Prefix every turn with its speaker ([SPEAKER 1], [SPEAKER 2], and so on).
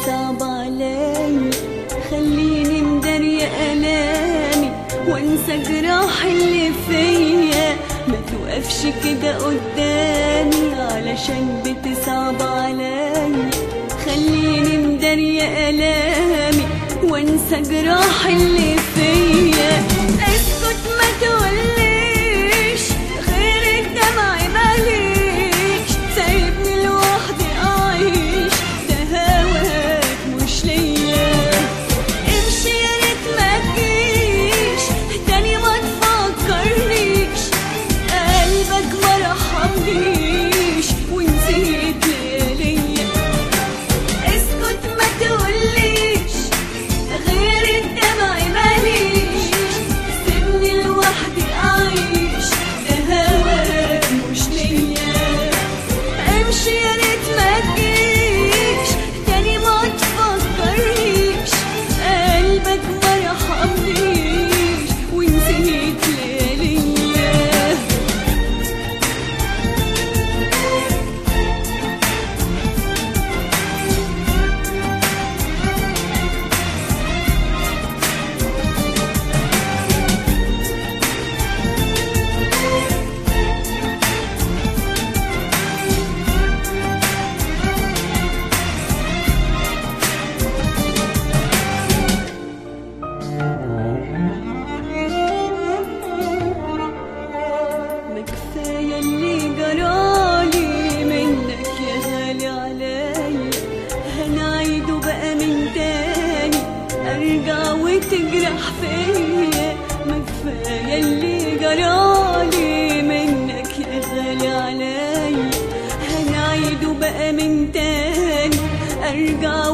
[SPEAKER 1] بتصعب عليا خليني مدارية ألامي وانسى جراح اللي فيا ما توقفش كده قدامي علشان بتصعب عليا خليني مدارية ألامي وانسى جراح اللي فيا اسكت ما تقوليش غير الدمع ماليش سايبني لوحدي اعيش ده هواك مش ليا امشي يا ريت ما تجيش تاني ما تفكرنيش قلبك ما رحمنيش ونسيت لياليا اسكت ما تقوليش غير الدمع ماليش سيبني لوحدي اعيش ده هواك مش ليا امشي يا ريت ما تجيش تاني ما تفكرنيش قلبك ما يرحمنيش ونسيت لياليا ما كفاية اللي جرالي منك يا غالي عليا هنعيده بقى من تاني ارجع وتجرح فيا ما كفاية اللي جرالي منك يا غالي عليا هنعيده بقى من تاني ارجع